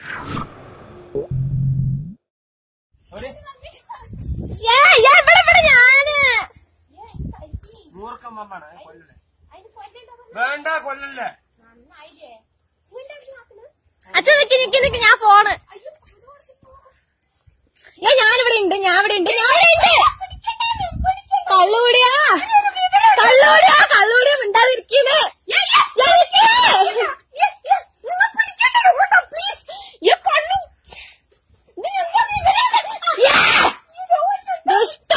ഏ, ഏ, ഇവിടെ, ഇവിടെ ഞാന്. മൂർക്കമ്മാണ് കൊല്ലണേ വേണ്ട കൊല്ലല്ലേ അച്ഛൻ നിക്ക് നിക്ക് നിക്ക് ഞാൻ ഫോണ് ഏ ഞാനിവിടെ ഉണ്ട് ഞാൻ ഇവിടെ ഉണ്ട് ഞാൻ ഇവിടെ ഉണ്ട് കള്ളുകൂടിയാ കള്ളുകൂടിയാ കള്ളുകൂടിയാ മിണ്ടാതിരിക്കുന്നേ ദുഷ്ടാ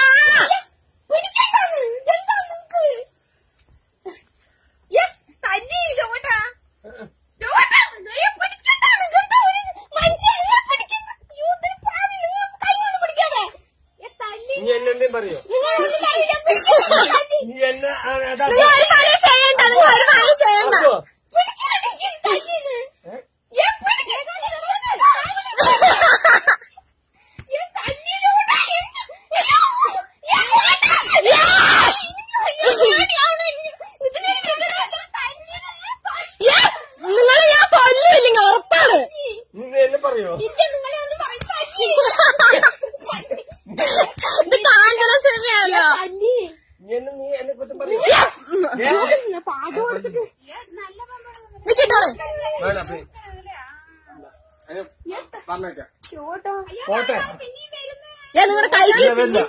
നീ എന്നെ എന്തേലും പറയോ നീ എന്നെ ആ, അതാ നിങ്ങൾ ഒരു കാര്യം ചെയ്യണ്ട നിങ്ങൾ ഒരു കാര്യം ചെയ്യണ്ട അപ്പോ, നിങ്ങളെ ഞാൻ കൊല്ലില്ലെങ്കിൽ ഉറപ്പാണ് നീ എന്നെ പറയോ ഇത് കാഞ്ചന സിനിമയല്ലോ നീ എന്നെ നീ എന്നെ കുറ്റം പറയോ നിക്കിട്ടോളെ വേണ്ട please. അതിന് പറഞ്ഞേക്കാം പോട്ടെ ഞാൻ നിങ്ങളുടെ കൈക്ക് ഇല്ല, വേണ്ട.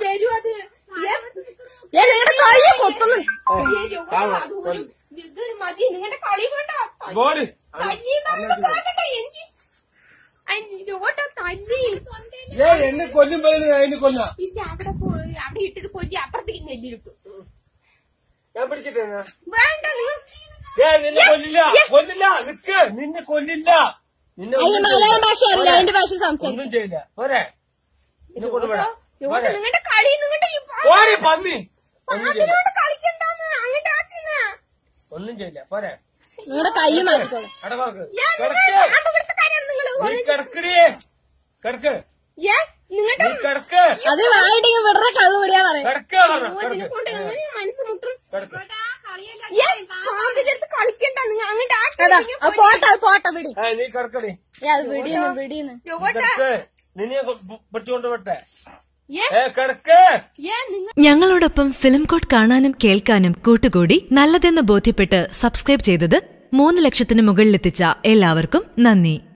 ഞാൻ നിങ്ങളുടെ കൈ കൊത്തുന്നു കാണാം, കൊല്ല്. മതി നിങ്ങളുടെ കളി കൊണ്ടോ ബോഡി തല്ലി നോക്കട്ടെ എനിക്ക് ഓട്ടോ തല്ലി ഏ എന്നെ കൊല്ലും പറയുന്നത് അതിന് കൊല്ല ഇല്ല അവിടെ പോയി അവിടെ ഇട്ടിട്ട് പോയി അപ്പുറത്തേക്ക് നെല്ലിട്ടു ഞാൻ പിടിച്ചിട്ടേ ഞാൻ. വേണ്ട നിങ്ങൾ ഏ നിന്നെ കൊല്ലില്ല കൊല്ലില്ല നിക്ക് നിന്നെ കൊല്ലില്ല നിന്നെ അതിന് ഒന്നും മലയാളം ചെയ്യില്ല. ഭാഷ അറിയില്ല അതിന്റെ ഭാഷ സംസാരിക്കും ഒന്നും ചെയ്യില്ല പോരെ നിന്നെ കൊണ്ടുപോടാ ഓട്ടോ നിങ്ങളുടെ കളി നിങ്ങളുടെ ഈ പാ- പോരെ പന്നി ഒന്നും ചെയ്യില്ല പാമ്പിനോട് കളിക്കണ്ടെന്ന് അങ്ങോട്ട് ആക്കുന്ന ഒന്നും ചെയ്യില്ല പോരെ നിങ്ങളുടെ കൈ മാറ്റിക്കോളെ അടവാക്ക് ഞാൻ കിടക്ക് അപകടത്തെ കാര്യം നിങ്ങൾ നീ കിടക്കടി കിടക്ക് ഏ നിങ്ങളുടെ നീ കിടക്ക് അത് വായിട്ടെങ്കിൽ വിടറ കള്ളു പിടിയാ പറയാം കിടക്ക് പറഞ്ഞ ഇതിനെ കൊണ്ട് കിടക്ക് എങ്ങനെ മനസ്സ് മുട്ടും കിടക്ക് ഏ പാമ്പിന്റെ അടുത്ത് കളിക്കണ്ട നിങ്ങൾ അങ്ങോട്ട് അതാ ആക്കി അത് പോട്ടെ അത് പോട്ടെ പിടി ഏ നീ കിടക്കടി ഏ, അത് പിടിയുന്നു പിടിയുന്നു നീ കിടക്ക് നിന്നെ പിടിച്ചുകൊണ്ട് വിട്ടെ ഏ ഏ കിടക്ക് ഏ നിങ്ങൾ ഞങ്ങളോടൊപ്പം ഫിലിം കോട്ട് കാണാനും കേൾക്കാനും കൂട്ടുകൂടി നല്ലതെന്ന് ബോധ്യപ്പെട്ട് സബ്സ്ക്രൈബ് ചെയ്തത് മൂന്ന് ലക്ഷത്തിന് മുകളിലെത്തിച്ച എല്ലാവർക്കും നന്ദി